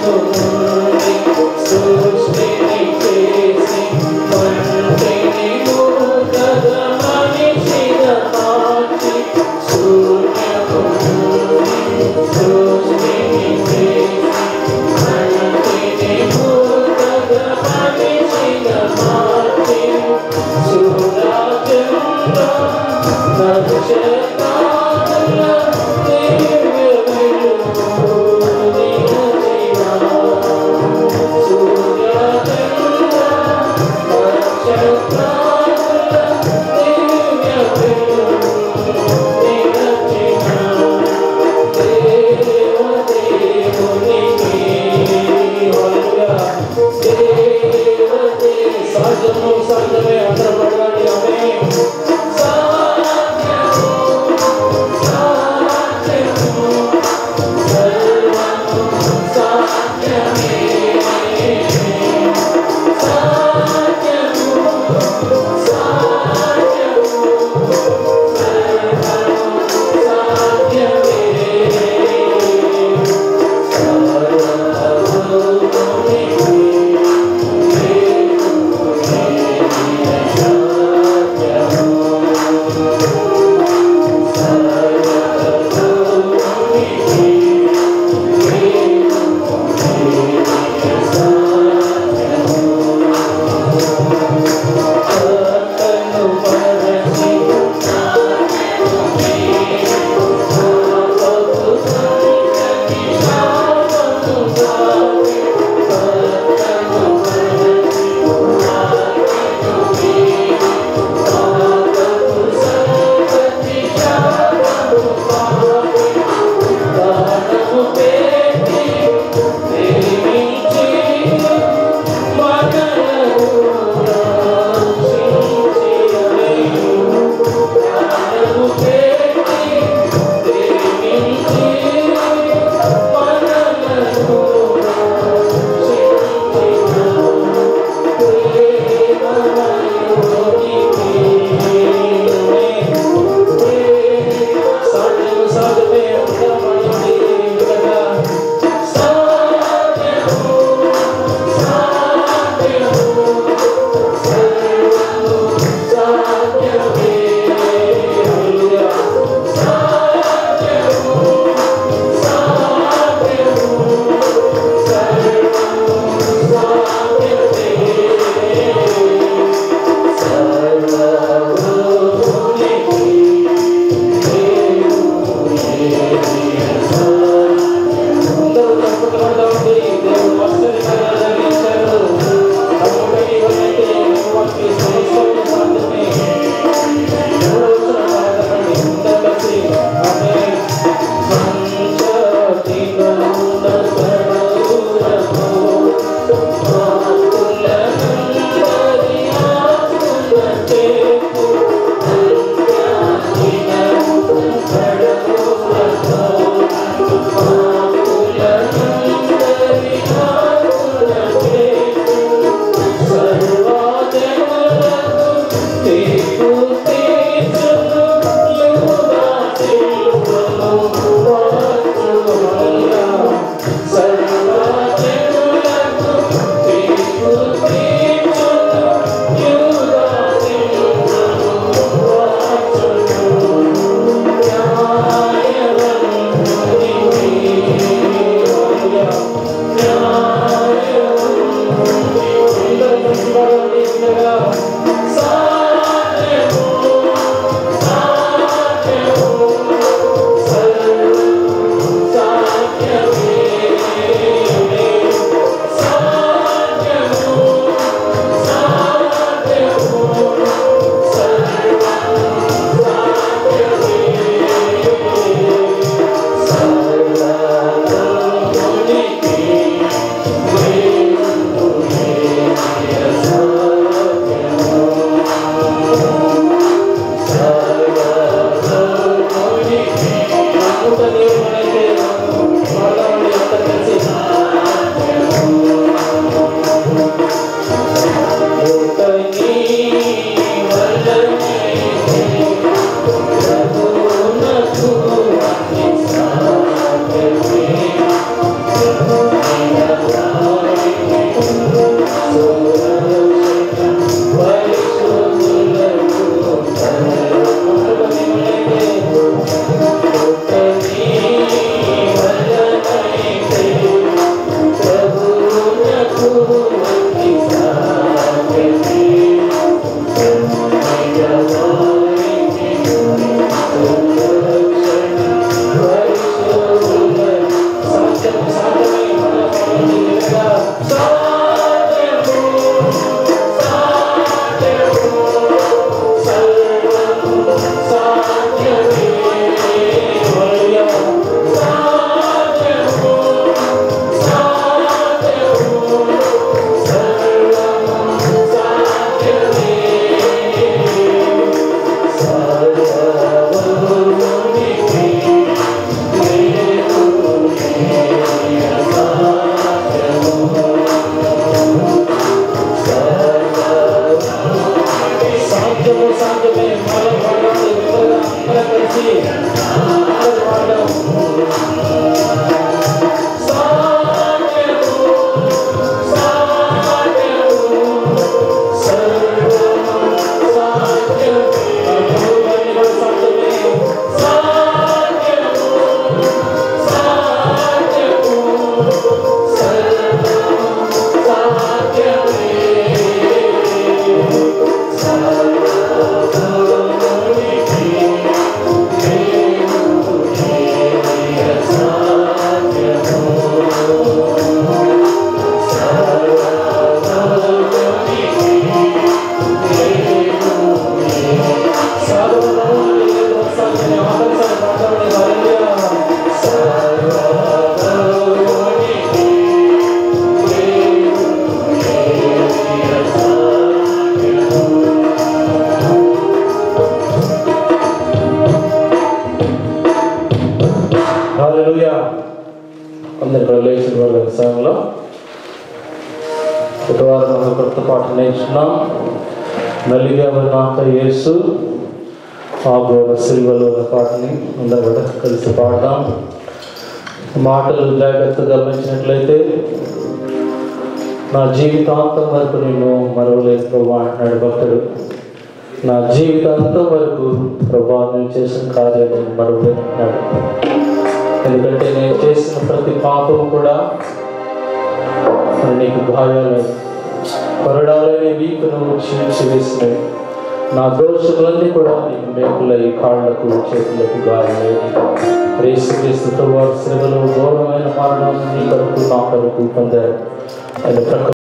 సాధ్యము సాధ్యమే అందరూ పడవండి ఆమె సాధ్యము సాధ్యమే అందరూ పడవండి కదా అందరూ తప్పకుండా ఉండి దేవుడు ఆశ్చర్యకరంగా ఇచ్చారు తప్పకుండా ఎవరైతే వారికి సమస్తము సాధ్యమే మూడవ వచనం చదవండి. అందరూ కలిసి ఆమేన్. సంచతిలోన కరుణకు ఆకులందరి ఆకులచేకు అంత్యాదినము కరుణకు వారంలో ఒక వారం మనం కొత్త పాట నేర్చుకున్నాం నలిగా నాక యేసు ఆ గోడ సిల్వలో ఉన్న పాటని అందరూ కూడా కలిసి పాడదాం మాటలు జాగ్రత్తగా గమనించినట్లయితే నా జీవితాంతం వరకు నేను మరవలేదు ప్రభా అంటున్నాడు భక్తుడు నా జీవితాంతం వరకు ప్రభా నేను చేసిన కార్యాలు మరవలేదు అంటున్నాడు ఎందుకంటే నేను చేసిన ప్రతి పాపం కూడా నీకు గాయాలు కొరడాలనే వీపును చీల్చి వేసినాయి నా దోషములన్నీ కూడా నీకు మేకులై కాళ్లకు చేతులకు గాయాలయ్యి రేసు వారి శ్రమలో ఘోరమైన మరణం నీ కొరకు నా కొరకు పొందారు ఆయన ప్రక్క